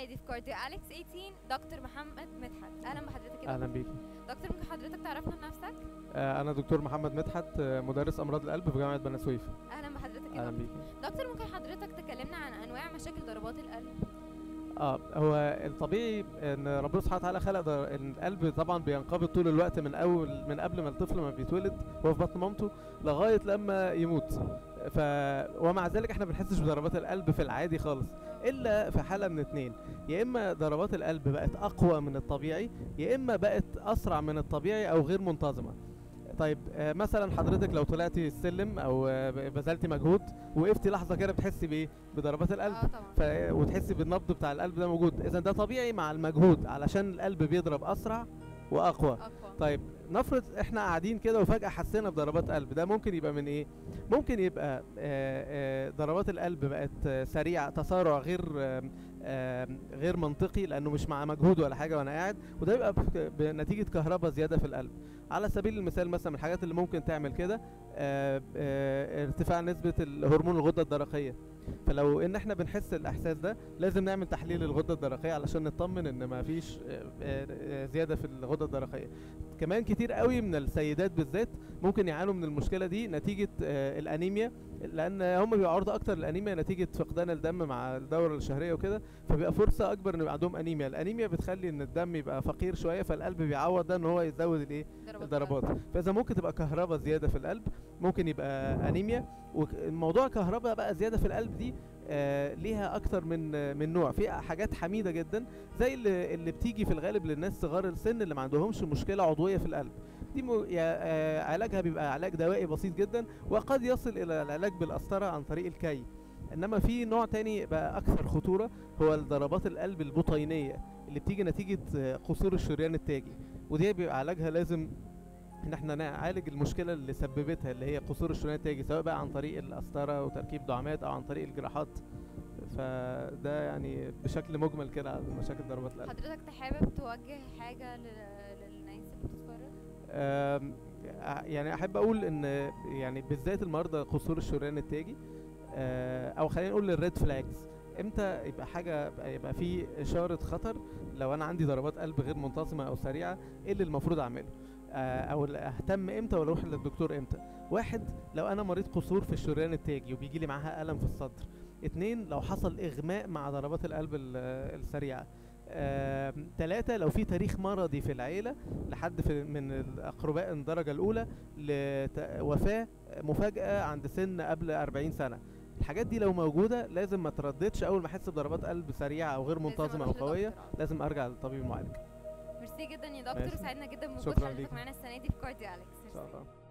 دي في كارديو اليكس 18 دكتور محمد مدحت اهلا بحضرتك يا اهلا دكتور. بيكي دكتور ممكن حضرتك تعرفنا بنفسك آه، انا دكتور محمد مدحت آه، مدرس امراض القلب في جامعه بني سويف اهلا بحضرتك يا اهلا دكتور بيكي دكتور ممكن حضرتك تكلمنا عن انواع مشاكل ضربات القلب اه هو الطبيعي ان ربنا سبحانه وتعالى خلق در- إن القلب طبعا بينقبض طول الوقت من اول من قبل ما الطفل ما بيتولد وهو في بطن مامته لغايه لما يموت ف ومع ذلك احنا بنحسش بضربات القلب في العادي خالص الا في حاله من اتنين يا اما ضربات القلب بقت اقوى من الطبيعي يا اما بقت اسرع من الطبيعي او غير منتظمه طيب آه، مثلا حضرتك لو طلعتي السلم او آه، بذلتي مجهود وقفتي لحظه كده بتحسي بايه بضربات القلب اه طبعا ف... وتحسي بالنبض بتاع القلب ده موجود اذا ده طبيعي مع المجهود علشان القلب بيضرب اسرع واقوى اقوى طيب نفرض احنا قاعدين كده وفجاه حسينا بضربات قلب ده ممكن يبقى من ايه ممكن يبقى آه، آه، ضربات القلب بقت آه، سريعه تسارع غير آم، آم، غير منطقي لانه مش مع مجهود ولا حاجه وانا قاعد وده يبقى بك- بنتيجه كهرباء زياده في القلب على سبيل المثال مثلا من الحاجات اللي ممكن تعمل كده آه، آه، ارتفاع نسبه الهرمون الغده الدرقيه فلو ان احنا بنحس الاحساس ده لازم نعمل تحليل الغده الدرقيه علشان نطمن ان ما فيش آه، آه، زياده في الغده الدرقيه كمان كتير قوي من السيدات بالذات ممكن يعانوا من المشكله دي نتيجه آه، الانيميا لان هم بيبقوا عرضه اكتر للانيميا نتيجه فقدان الدم مع الدوره الشهريه وكده فبيبقى فرصه اكبر ان يبقى عندهم انيميا الانيميا بتخلي ان الدم يبقى فقير شويه فالقلب بيعوض ده ان هو يزود الايه الضربات فاذا ممكن تبقى كهرباء زياده في القلب ممكن يبقى انيميا والموضوع كهرباء بقى زياده في القلب دي آه ليها اكتر من آه من نوع في حاجات حميده جدا زي اللي, اللي بتيجي في الغالب للناس صغار السن اللي ما عندهمش مشكله عضويه في القلب دي م... يا آه علاجها بيبقى علاج دوائي بسيط جدا وقد يصل الى العلاج بالقسطره عن طريق الكي انما في نوع تاني بقى اكثر خطوره هو ضربات القلب البطينيه اللي بتيجي نتيجه آه، قصور الشريان التاجي ودي بيبقى علاجها لازم ان احنا نعالج المشكله اللي سببتها اللي هي قصور الشريان التاجي سواء بقى عن طريق القسطره وتركيب دعامات او عن طريق الجراحات فده يعني بشكل مجمل كده على مشاكل ضربات القلب حضرتك تحابب توجه حاجه لل- للناس اللي بتتفرج آم، ع- يعني احب اقول ان يعني بالذات المرضى قصور الشريان التاجي آه، او خلينا نقول الريد فلاجز امتى يبقى حاجه يبقى في اشاره خطر لو انا عندي ضربات قلب غير منتظمه او سريعه ايه اللي المفروض اعمله آه، او ال- اهتم امتى ولا اروح للدكتور امتى واحد لو انا مريض قصور في الشريان التاجي وبيجي لي معاها الم في الصدر اتنين لو حصل اغماء مع ضربات القلب ال- السريعه آم، تلاتة لو في تاريخ مرضي في العيلة لحد في من الأقرباء الدرجة الأولى لوفاة مفاجأة عند سن قبل 40 سنة الحاجات دي لو موجودة لازم ما ترددش أول ما أحس بضربات قلب سريعة أو غير لازم منتظمة أو أروح قوية لدكتور، آه. لازم أرجع للطبيب المعالج ميرسي جدا يا دكتور ماشي. وسعدنا جدا بوجود شكراً حضرتك ليك. معانا السنه دي في كارديو اليكس إن شاء ميرسي. الله